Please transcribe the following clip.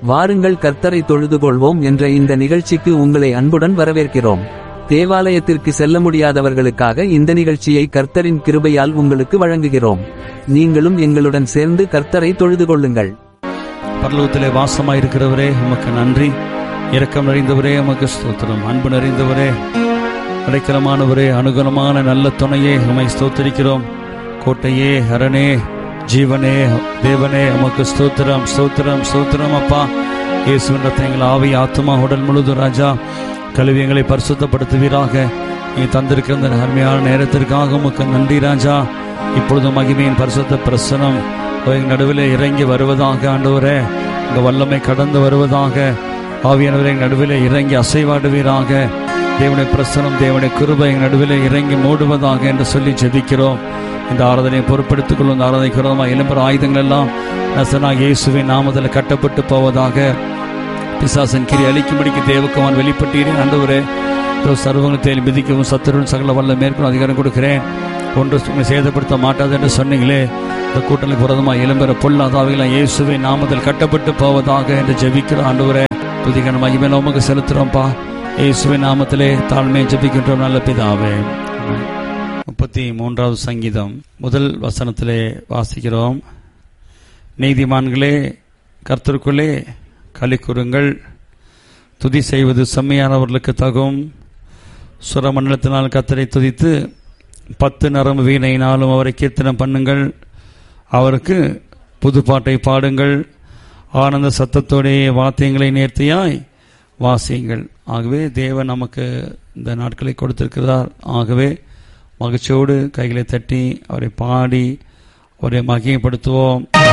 வாருங்கள் கர்த்தரை தொழுதுகொள்வோம் என்ற இந்த நிகழ்ச்சிக்கு உங்களை அன்புடன் வரவேற்கிறோம் தேவாலயத்திற்கு செல்ல முடியாதவர்களுக்காக இந்த நிகழ்ச்சியை கர்த்தரின் கிருபையால் உங்களுக்கு வழங்குகிறோம் நீங்களும் எங்களுடன் சேர்ந்து கர்த்தரை தொழுது கொள்ளுங்கள் பரலோகத்திலே வாசமாயிருக்கிறவரே உமக்கு நன்றி இரக்கம் நிறைந்தவரே உமக்கு ஸ்தோத்திரம் அன்பு நிறைந்தவரே அடைக்கலமானவரே அனுகூலமான நல்ல துணையே உமை ஸ்தோத்திரிக்கிறோம் கோட்டையே அரணே ஜீவனே தேவனே உமக்கு ஸ்தோத்திரம் ஸ்தோத்திரம் ஸ்தோத்திரம் அப்பா இயேசுவின் ரத்தங்கள் ஆவி ஆத்மா உடல் முழுதும் ராஜா கல்வி எங்களை பரிசுத்தப்படுத்துவீராக நீ தந்திருக்கிற இந்த அருமையான நேரத்திற்காக உமக்கு நன்றி ராஜா இப்பொழுது மகிமையின் பரிசுத்த பிரசனம் எங்கள் நடுவில் இறங்கி வருவதாக ஆண்டவரே உங்க வல்லமை கடந்து வருவதாக ஆவியானவரை எங்கள் நடுவில் இறங்கி அசைவாடுவீராக தேவனுடைய பிரசனம் தேவனுடைய கிருபை எங்கள் நடுவில் இறங்கி மூடுவதாக என்று சொல்லி ஜெபிக்கிறோம் இந்த ஆராதனையை பொறுப்படுத்திக் கொள்ளும் இந்த ஆராதனைக்கு விரோதமாக இளம்பர ஆயுதங்கள் எல்லாம் நசனா இயேசுவின் நாமத்தில் கட்டப்பட்டு போவதாக பிசாசன் கிரி அழிக்கும்படிக்கு தேவக்குமான் வெளிப்பட்டீரே ஆண்டவரே இதோ சர்வங்களை மிதிக்கவும் சத்துருவும் சகல வல்ல மேற்கொள்ள அதிகாரம் கொடுக்கிறேன் ஒன்று உங்களை சேதப்படுத்த மாட்டாது என்று சொன்னீங்களே இந்த கூட்டணி புரதமாக இளம்பெற பொல்லாதாவிகளை இயேசுவை நாமத்தில் கட்டப்பட்டு போவதாக என்று ஜெபிக்கிற ஆண்டவரே துதிகன மகிமையில உமக்கு செலுத்துறோம்ப்பா இயேசுவின் நாமத்திலே தாழ்மையை ஜெபிக்கின்றோம் நல்ல பிதாவே முப்பத்தி மூன்றாவது சங்கீதம் முதல் வசனத்திலே வாசிக்கிறோம் நீதிமான்களே கர்த்தருக்குள்ளே களி கூறுங்கள் துதி செய்வது செம்மையானவர்களுக்கு தகும் சுரமண்டலத்தினால் கத்தரை துதித்து பத்து நரம்பு வீணையினாலும் அவரை கீர்த்தனம் பண்ணுங்கள் அவருக்கு புதுப்பாட்டை பாடுங்கள் ஆனந்த சத்தத்தோடைய வாத்தியங்களை நேர்த்தியாய் வாசியுங்கள் ஆகவே தேவன் நமக்கு இந்த நாட்களை கொடுத்திருக்கிறார் ஆகவே மகிழ்ச்சியோடு கைகளை தட்டி அவரை பாடி அவரை மகிமைப்படுத்துவோம்